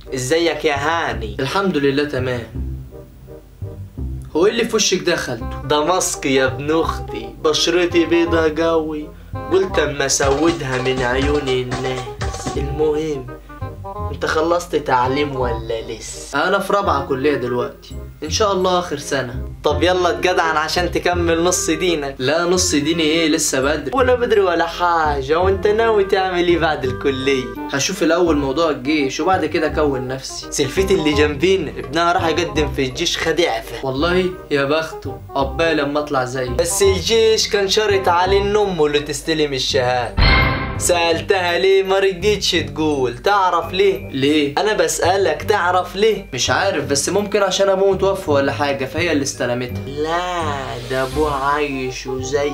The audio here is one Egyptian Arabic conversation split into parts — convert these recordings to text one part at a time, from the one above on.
ازيك يا هاني الحمد لله تمام هو ايه اللي في وشك ده خالته ده ماسك يا ابن اختي بشرتي بيضة قوي قلت اما اسودها من عيون الناس المهم انت خلصت تعليم ولا لسه انا في رابعه كليه دلوقتي ان شاء الله اخر سنه طب يلا اتجدعن عشان تكمل نص دينك لا نص ديني ايه لسه بدري ولا بدري ولا حاجة وانت ناوي تعمل ايه بعد الكلية هشوف الاول موضوع الجيش وبعد كده اكون نفسي سلفتي اللي جنبين ابنها راح يقدم في الجيش خد اعفاء والله يا بخته عقبالي لما اطلع زيه بس الجيش كان شرط عليه ان امه اللي تستلم الشهادة سألتها ليه ما رضيتش تقول تعرف ليه ليه انا بسألك تعرف ليه مش عارف بس ممكن عشان ابوه متوفى ولا حاجه فهي اللي استلمتها لا ده ابوه عايش وزي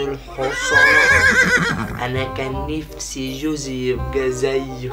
الحصان انا كان نفسي جوزي يبقى زيه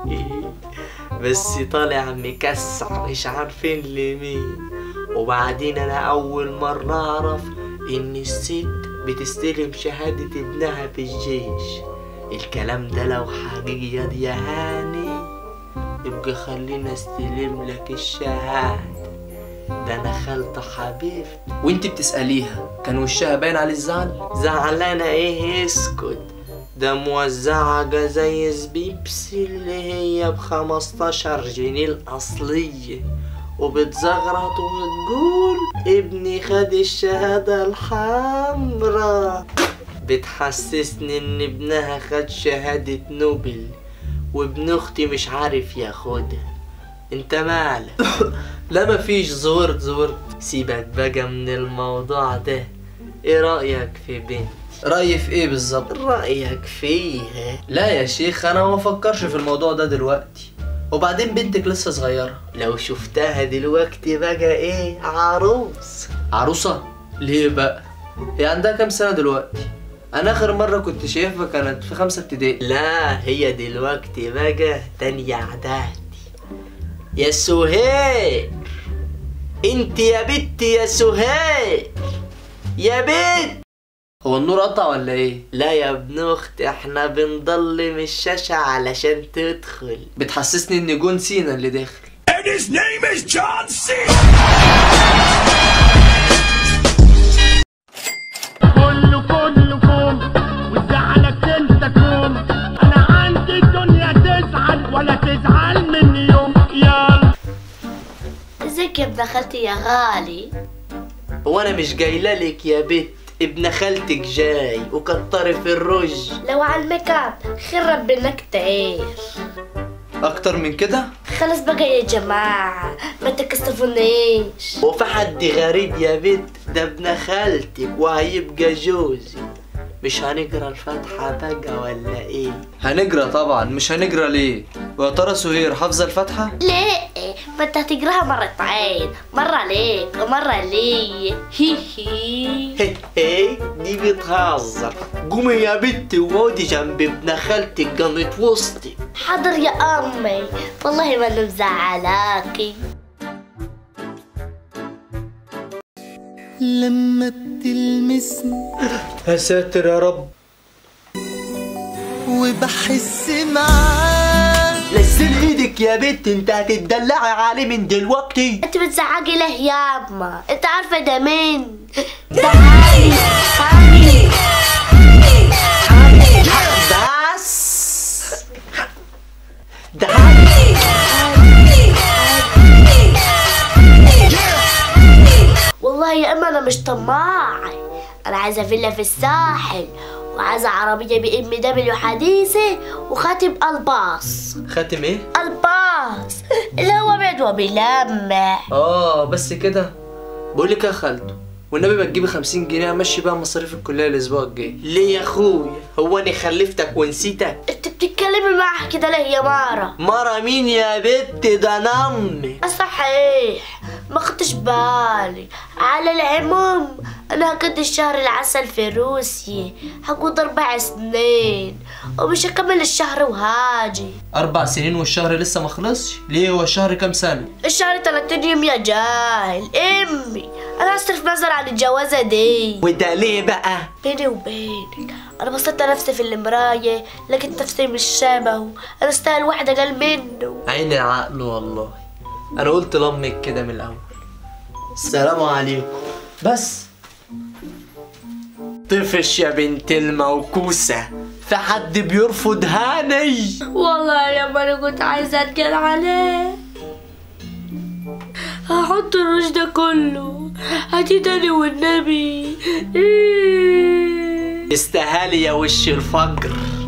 بس طالع مكسع مش عارفين لمين وبعدين انا اول مرة اعرف ان الست بتستلم شهادة ابنها في الجيش الكلام ده لو حقيقي يا هاني يبقى خلينا استلم لك الشهادة ده انا خالته حبيبتي وانت بتساليها كان وشها باين عليه الزعل زعلانة ايه اسكت ده موزعة جزايز بيبسي اللي هي بخمستاشر جنيه الأصلية وبتزغرط وتقول ابني خد الشهادة الحمراء بتحسسني ان ابنها خد شهادة نوبل وابن اختي مش عارف ياخدها انت مالك لا مفيش زورت زورت سيبك بقى من الموضوع ده ايه رأيك في بنت رايي في ايه بالظبط رأيك فيها لا يا شيخ انا ما بفكرش في الموضوع ده دلوقتي وبعدين بنتك لسه صغيره لو شفتها دلوقتي بقى ايه عروس عروسه ليه بقى هي عندها كام سنه دلوقتي انا اخر مره كنت شايفها كانت في خمسه ابتدائي لا هي دلوقتي بقى تانية اعدادي يا سهير انت يا بنت يا سهير يا بنت هو النور قطع ولا ايه لا يا ابن اخت احنا بنضلم الشاشة علشان تدخل بتحسسني ان جون سينا اللي داخل And his name is John C. كله كلكم وزعلك انت كوم انا عندي الدنيا تزعل ولا تزعل مني يوم يلا ازيك يا ابن خالتي يا غالي هو انا مش جايله لك يا بت ابن خالتك جاي وكتري في الرج لو على الميك اب خير ربنا كتير اكتر من كده خلص بقى يا جماعة ما تكسفونيش وفي حد غريب يا بنت ده ابن خالتك وهيبقى جوزي مش هنقرا الفاتحة بقى ولا ايه هنجرى طبعا مش هنجرى ليه ويا ترى سهير حافظه الفاتحه ليه ما انت هتقراها مرتين مرة ليك ومرة لي هي هي هي هي دي بتهزر قومي يا بنتي وقعدي جنب ابن خالتك قامت وسطي حاضر يا امي والله ما انا مزعلاكي لما بتلمسني يا ساتر يا رب وبحس معاك نزل ايدك يا بنت انت هتدلعي عليه من دلوقتي انت بتزعقي له ياما انت عارفة ده مين ده هاني هاني بس ده والله يا اما انا مش طماعة انا عايزة فيلا في الساحل وعايزة عربية بي ام دبليو حديثة وخاتم الباص خاتم ايه الباص اللي هو ابيض وبيلمع اه بس كده بقول لك يا خالته والنبي ما تجيبي 50 جنيه امشي بقى مصاريف الكليه الاسبوع الجاي ليه يا اخويا هو انا خلفتك ونسيتك انت بتتكلمي معاها كده ليه يا مارا مرة مين يا بنت ده انا امك صحيح ما خدتش بالي على العموم انا هقضي الشهر العسل في روسيا هقعد اربع سنين ومش هكمل الشهر وهاجي اربع سنين والشهر لسه ما خلصش ليه هو الشهر كام سنه الشهر 30 يوم يا جاهل امي انا هصرف نظر عن الجوازه دي وده ليه بقى بيني وبينك انا بصيت نفسي في المراية لقيت نفسي مش شبهه انا استاهل واحد اقل منه عين العقل والله انا قلت لامك كده من الاول السلام عليكم بس طفش يا بنت الموكوسة في حد بيرفض هاني والله يا ما انا كنت عايزة اتقل عليه هحط الرش ده كله هتداني والنبي استهالي يا وش الفجر